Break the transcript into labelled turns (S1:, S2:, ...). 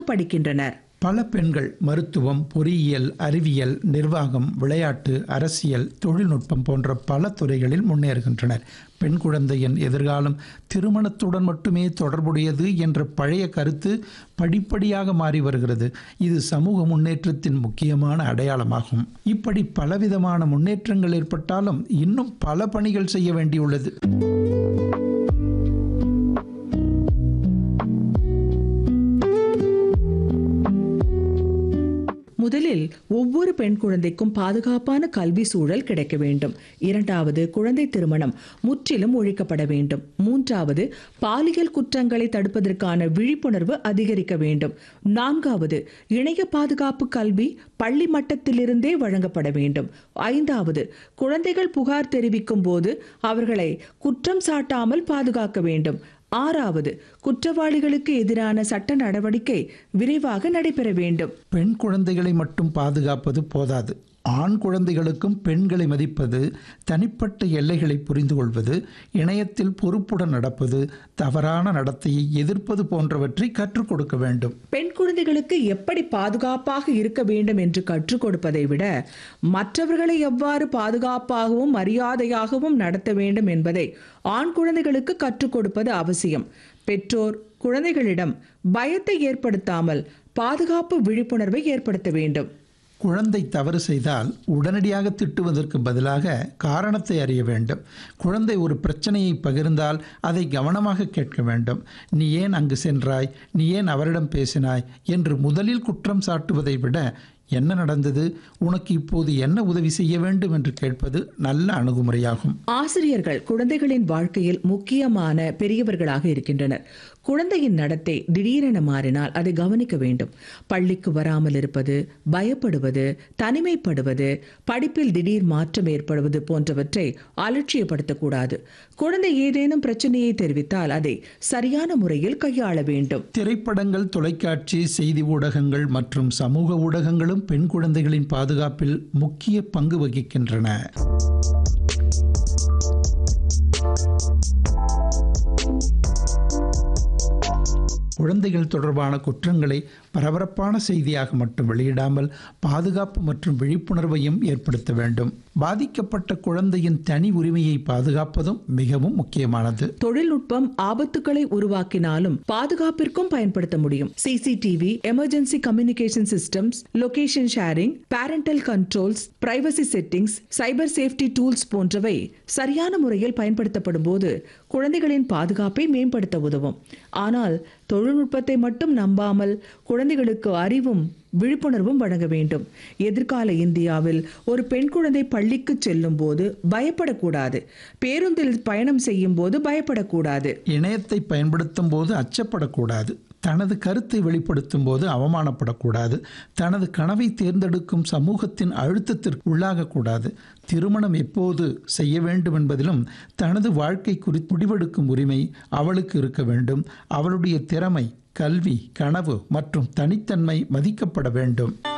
S1: படிக்கின்றனர்
S2: பல பெண்கள் மருத்துவம் பொறியியல் அறிவியல் நிர்வாகம் விளையாட்டு அரசியல் தொழில்நுட்பம் போன்ற பல துறைகளில் முன்னேறுகின்றனர் பெண் குழந்தையின் எதிர்காலம் திருமணத்துடன் மட்டுமே தொடர்புடையது என்ற பழைய கருத்து படிப்படியாக மாறி வருகிறது இது சமூக முன்னேற்றத்தின் முக்கியமான அடையாளமாகும் இப்படி பலவிதமான முன்னேற்றங்கள் ஏற்பட்டாலும் இன்னும் பல பணிகள் செய்ய வேண்டியுள்ளது
S1: முதலில் ஒவ்வொரு பெண் குழந்தைக்கும் பாதுகாப்பான கல்வி சூழல் கிடைக்க வேண்டும் இரண்டாவது குழந்தை திருமணம் முற்றிலும் ஒழிக்கப்பட வேண்டும் மூன்றாவது பாலியல் குற்றங்களை தடுப்பதற்கான விழிப்புணர்வு அதிகரிக்க வேண்டும் நான்காவது இணைய பாதுகாப்பு கல்வி பள்ளி மட்டத்திலிருந்தே வழங்கப்பட வேண்டும் ஐந்தாவது குழந்தைகள் புகார் தெரிவிக்கும் போது அவர்களை குற்றம் சாட்டாமல் பாதுகாக்க வேண்டும் ஆறாவது குற்றவாளிகளுக்கு எதிரான சட்ட நடவடிக்கை விரைவாக நடைபெற வேண்டும்
S2: பெண் குழந்தைகளை மட்டும் பாதுகாப்பது போதாது ஆண் குழந்தைகளுக்கும் பெண்களை மதிப்பது தனிப்பட்ட எல்லைகளை புரிந்து கொள்வது இணையத்தில் பொறுப்புடன் நடப்பது தவறான நடத்தையை எதிர்ப்பது போன்றவற்றை கற்றுக் கொடுக்க வேண்டும்
S1: பெண் குழந்தைகளுக்கு எப்படி பாதுகாப்பாக இருக்க வேண்டும் என்று கற்றுக் கொடுப்பதை விட மற்றவர்களை எவ்வாறு பாதுகாப்பாகவும் மரியாதையாகவும் நடத்த வேண்டும் என்பதை ஆண் குழந்தைகளுக்கு கற்றுக் கொடுப்பது அவசியம் பெற்றோர் குழந்தைகளிடம் பயத்தை ஏற்படுத்தாமல் பாதுகாப்பு விழிப்புணர்வை ஏற்படுத்த வேண்டும்
S2: குழந்தை தவறு செய்தால் உடனடியாக திட்டுவதற்கு பதிலாக காரணத்தை அறிய வேண்டும் குழந்தை ஒரு பிரச்சனையை பகிர்ந்தால் அதை கவனமாக கேட்க வேண்டும் நீ ஏன் அங்கு சென்றாய் நீ ஏன் அவரிடம் பேசினாய் என்று முதலில் குற்றம் சாட்டுவதை விட என்ன நடந்தது உனக்கு இப்போது என்ன உதவி செய்ய வேண்டும் என்று கேட்பது நல்ல அணுகுமுறையாகும்
S1: ஆசிரியர்கள் குழந்தைகளின் வாழ்க்கையில் முக்கியமான பெரியவர்களாக இருக்கின்றனர் குழந்தையின் நடத்தை திடீரென மாறினால் அதை கவனிக்க வேண்டும் பள்ளிக்கு வராமல் இருப்பது பயப்படுவது தனிமைப்படுவது படிப்பில் திடீர் மாற்றம் ஏற்படுவது போன்றவற்றை அலட்சியப்படுத்தக்கூடாது குழந்தை ஏதேனும் பிரச்சனையை தெரிவித்தால் அதை சரியான முறையில் கையாள வேண்டும்
S2: திரைப்படங்கள் தொலைக்காட்சி செய்தி ஊடகங்கள் மற்றும் சமூக ஊடகங்களும் பெண் குழந்தைகளின் பாதுகாப்பில் முக்கிய பங்கு வகிக்கின்றன குழந்தைகள் தொடர்பான குற்றங்களை பரபரப்பான செய்தியாக மட்டும் வெளியிடாமல் பாதுகாப்பு மற்றும் விழிப்புணர்வையும் ஏற்படுத்த வேண்டும் பாதிக்கப்பட்ட குழந்தையின் தனி உரிமையை பாதுகாப்பதும் மிகவும் முக்கியமானது
S1: தொழில்நுட்பம் ஆபத்துக்களை உருவாக்கினாலும் பாதுகாப்பிற்கும் பயன்படுத்த முடியும் CCTV emergency communication systems location sharing parental controls privacy settings cyber safety tools போன்றவை சரியான முறையில் பயன்படுத்தப்படும் போது குழந்தைகளின் பாதுகாப்பை மேம்படுத்த உதவும் ஆனால் தொழில்நுட்பத்தை மட்டும் நம்பாமல் குழந்தைகளுக்கு அறிவும் விழிப்புணர்வும் வழங்க வேண்டும் எதிர்கால இந்தியாவில் ஒரு பெண் குழந்தை பள்ளிக்கு செல்லும் போது பயப்படக்கூடாது பேருந்தில் பயணம் செய்யும் போது பயப்படக்கூடாது
S2: இணையத்தை பயன்படுத்தும் போது அச்சப்படக்கூடாது தனது கருத்தை வெளிப்படுத்தும் போது அவமானப்படக்கூடாது தனது கனவை தேர்ந்தெடுக்கும் சமூகத்தின் அழுத்தத்திற்கு உள்ளாகக்கூடாது திருமணம் எப்போது செய்ய வேண்டும் என்பதிலும் தனது வாழ்க்கை குறித்து முடிவெடுக்கும் உரிமை அவளுக்கு இருக்க வேண்டும் அவளுடைய திறமை கல்வி கனவு மற்றும் தனித்தன்மை மதிக்கப்பட வேண்டும்